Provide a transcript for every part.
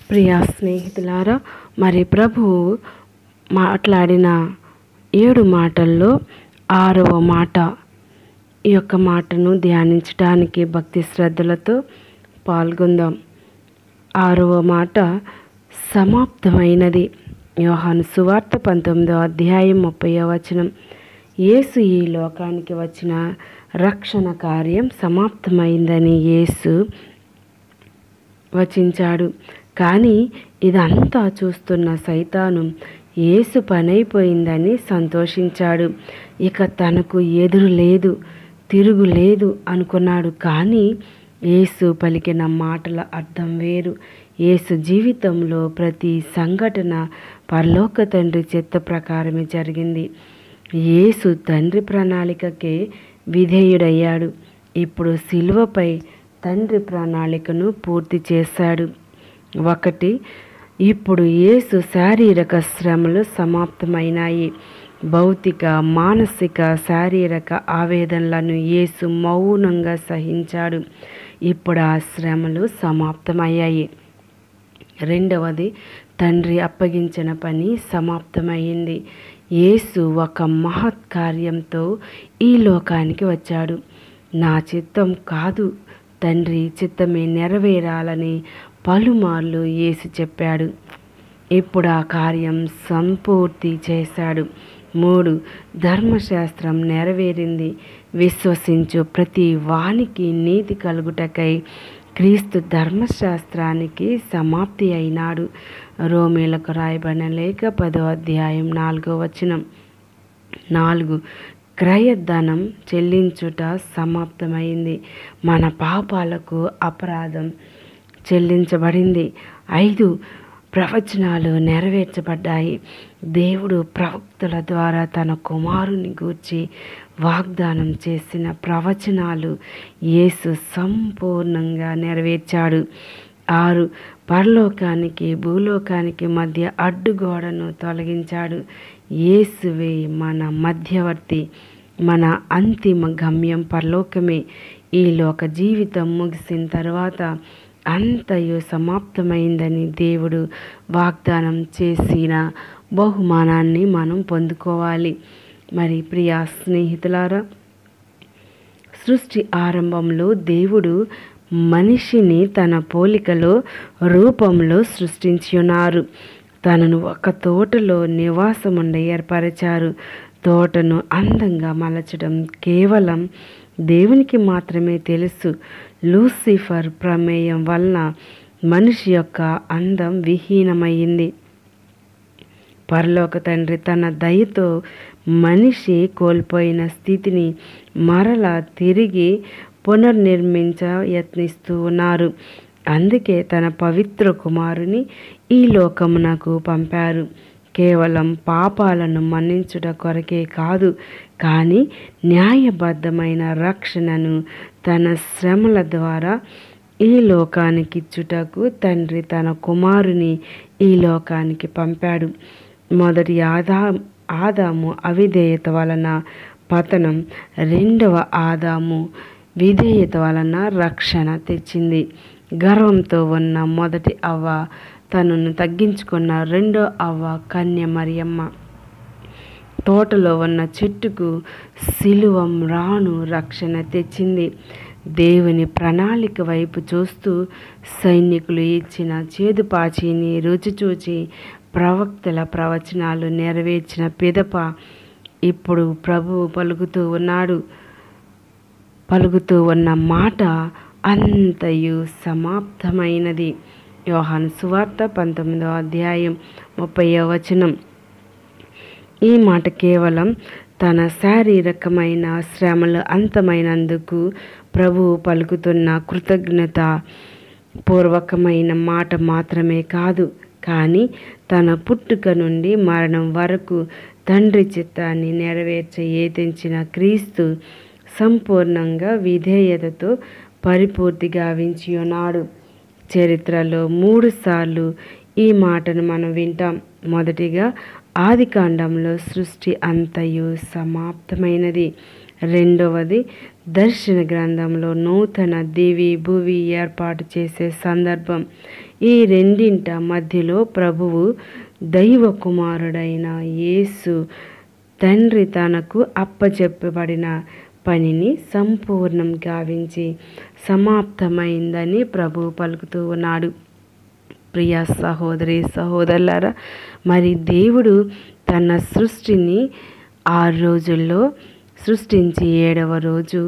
ప్రియా స్నేహితులారా మరి ప్రభువు మాట్లాడిన ఏడు మాటల్లో ఆరవ మాట ఈ యొక్క మాటను ధ్యానించడానికి భక్తి శ్రద్ధలతో పాల్గొందాం ఆరవ మాట సమాప్తమైనది యోహాను సువార్త పంతొమ్మిదో అధ్యాయం ముప్పై వచనం యేసు ఈ లోకానికి వచ్చిన రక్షణ కార్యం సమాప్తమైందని యేసు వచించాడు కానీ ఇదంతా చూస్తున్న సైతాను యేసు పనైపోయిందని సంతోషించాడు ఇక తనకు ఎదురు లేదు తిరుగు లేదు అనుకున్నాడు కానీ యేసు పలికిన మాటల అర్థం వేరు యేసు జీవితంలో ప్రతి సంఘటన పరలోక తండ్రి చిత్త ప్రకారమే జరిగింది యేసు తండ్రి ప్రణాళికకే విధేయుడయ్యాడు ఇప్పుడు శిలువపై తండ్రి ప్రణాళికను పూర్తి చేశాడు ఒకటి ఇప్పుడు యేసు శారీరక శ్రమలు సమాప్తమైనాయి భౌతిక మానసిక శారీరక ఆవేదనలను యేసు మౌనంగా సహించాడు ఇప్పుడు ఆ శ్రమలు సమాప్తమయ్యాయి రెండవది తండ్రి అప్పగించిన పని సమాప్తమైంది యేసు ఒక మహత్ కార్యంతో ఈ లోకానికి వచ్చాడు నా చిత్తం కాదు తండ్రి చిత్తమే నెరవేరాలని పలుమార్లు యేసు చెప్పాడు ఇప్పుడు ఆ కార్యం సంపూర్తి చేశాడు మూడు ధర్మశాస్త్రం నెరవేరింది విశ్వసించు ప్రతి వానికి నీతి కలుగుటకై క్రీస్తు ధర్మశాస్త్రానికి సమాప్తి అయినాడు రోమేలకు రాయబడిన లేఖ పదో అధ్యాయం నాలుగో వచనం నాలుగు క్రయధనం చెల్లించుట సమాప్తమైంది మన పాపాలకు అపరాధం చెల్లించబడింది ఐదు ప్రవచనాలు నెరవేర్చబడ్డాయి దేవుడు ప్రవక్తల ద్వారా తన కుమారుని గూర్చి వాగ్దానం చేసిన ప్రవచనాలు యేసు సంపూర్ణంగా నెరవేర్చాడు ఆరు పరలోకానికి భూలోకానికి మధ్య అడ్డుగోడను తొలగించాడు యేసువే మన మధ్యవర్తి మన అంతిమ గమ్యం పరలోకమే ఈ లోక జీవితం ముగిసిన తర్వాత అంతయు సమాప్తమైందని దేవుడు వాగ్దానం చేసిన బహుమానాన్ని మనం పొందుకోవాలి మరి ప్రియా స్నేహితులారా సృష్టి ఆరంభంలో దేవుడు మనిషిని తన పోలికలో రూపంలో సృష్టించి ఉన్నారు తనను ఒక తోటలో నివాసముండ ఏర్పరిచారు తోటను అందంగా మలచడం కేవలం దేవునికి మాత్రమే తెలుసు లూసిఫర్ ప్రమేయం వలన మనిషి యొక్క అందం విహీనమైంది పరలోక తండ్రి తన దయతో మనిషి కోల్పోయిన స్థితిని మరలా తిరిగి పునర్నిర్మించ యత్నిస్తూ ఉన్నారు అందుకే తన పవిత్ర కుమారుని ఈ లోకమునకు పంపారు కేవలం పాపాలను మన్నించుట కొరకే కాదు కానీ న్యాయబద్ధమైన రక్షణను తన శ్రమల ద్వారా ఈ లోకానికిచ్చుటకు తండ్రి తన కుమారుని ఈ లోకానికి పంపాడు మొదటి ఆదా ఆదాము అవిధేయత వలన పతనం రెండవ ఆదాము విధేయత వలన రక్షణ తెచ్చింది గర్వంతో ఉన్న మొదటి అవ్వ తనను తగ్గించుకున్న రెండో అవ్వ కన్య మరియమ్మ తోటలో ఉన్న చెట్టుకు సిలువం రాను రక్షణ తెచ్చింది దేవుని ప్రణాళిక వైపు చూస్తూ సైనికులు ఇచ్చిన చేదుపాచిని రుచి చూచి ప్రవక్తల ప్రవచనాలు నెరవేర్చిన పిదప ఇప్పుడు ప్రభువు పలుకుతూ ఉన్నాడు పలుకుతూ ఉన్న మాట అంతయు సమాప్తమైనది యోహాను సువార్త పంతొమ్మిదో అధ్యాయం ముప్పై వచనం ఈ మాట కేవలం తన శారీరకమైన శ్రమలు అంతమైనందుకు ప్రభువు పలుకుతున్న కృతజ్ఞత పూర్వకమైన మాట మాత్రమే కాదు కానీ తన పుట్టుక నుండి మరణం వరకు తండ్రి చిత్తాన్ని నెరవేర్చ ఏతించిన క్రీస్తు సంపూర్ణంగా విధేయతతో పరిపూర్తి గావించి ఉన్నాడు చరిత్రలో మూడు సార్లు ఈ మాటను మనం వింటాం మొదటిగా ఆది కాండంలో సృష్టి అంతయు సమాప్తమైనది రెండవది దర్శన గ్రంథంలో నూతన దివి భువి ఏర్పాటు చేసే సందర్భం ఈ రెండింట మధ్యలో ప్రభువు దైవ కుమారుడైన యేసు తండ్రి తనకు అప్పచెప్పబడిన పనిని సంపూర్ణం గావించి సమాప్తమైందని ప్రభు పలుకుతూ ఉన్నాడు ప్రియ సహోదరి సహోదరులారా మరి దేవుడు తన సృష్టిని ఆరు రోజుల్లో సృష్టించి ఏడవ రోజు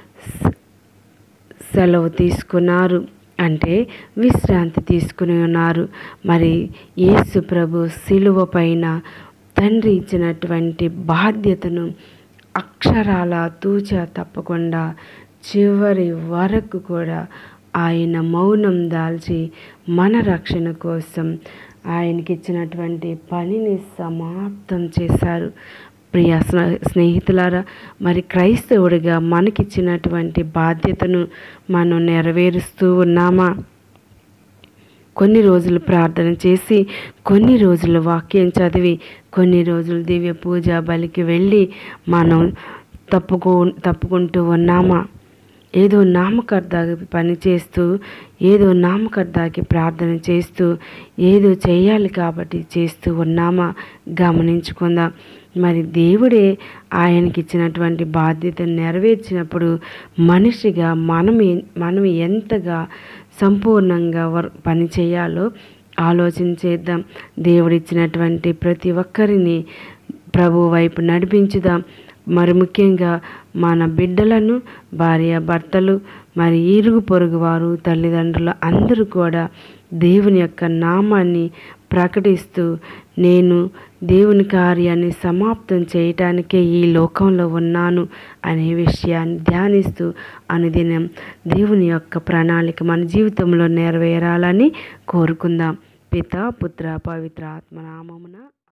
సెలవు తీసుకున్నారు అంటే విశ్రాంతి తీసుకుని ఉన్నారు మరి యేసు ప్రభు శిలువ పైన తండ్రి ఇచ్చినటువంటి బాధ్యతను అక్షరాల తూచ తప్పకుండా చివరి వరకు కూడా ఆయన మౌనం దాల్చి మన రక్షణ కోసం ఆయనకి ఇచ్చినటువంటి పనిని సమాప్తం చేశారు ప్రియ స్నేహితులారా మరి క్రైస్తవుడిగా మనకిచ్చినటువంటి బాధ్యతను మనం నెరవేరుస్తూ ఉన్నామా కొన్ని రోజులు ప్రార్థన చేసి కొన్ని రోజులు వాక్యం చదివి కొన్ని రోజులు దివ్య పూజ బలికి వెళ్ళి మనం తప్పుకో తప్పుకుంటూ ఉన్నామా ఏదో నామకర్దాకి పని చేస్తూ ఏదో నామకర్దాకి ప్రార్థన చేస్తూ ఏదో చేయాలి కాబట్టి చేస్తూ ఉన్నామా గమనించుకుందాం మరి దేవుడే ఆయనకి ఇచ్చినటువంటి బాధ్యతను నెరవేర్చినప్పుడు మనిషిగా మనం మనం ఎంతగా సంపూర్ణంగా వర్ పని చేయాలో ఆలోచన చేద్దాం దేవుడిచ్చినటువంటి ప్రతి ఒక్కరిని ప్రభు వైపు నడిపించుదాం మరి ముఖ్యంగా మన బిడ్డలను భార్య భర్తలు మరి ఇరుగు పొరుగు వారు తల్లిదండ్రులు అందరూ కూడా దేవుని యొక్క నామాన్ని ప్రకటిస్తూ నేను దేవుని కార్యాన్ని సమాప్తం చేయటానికే ఈ లోకంలో ఉన్నాను అనే విషయాన్ని ధ్యానిస్తూ అనుదినం దేవుని యొక్క ప్రణాళిక మన జీవితంలో నెరవేరాలని కోరుకుందాం పిత పుత్ర పవిత్ర ఆత్మ నామమున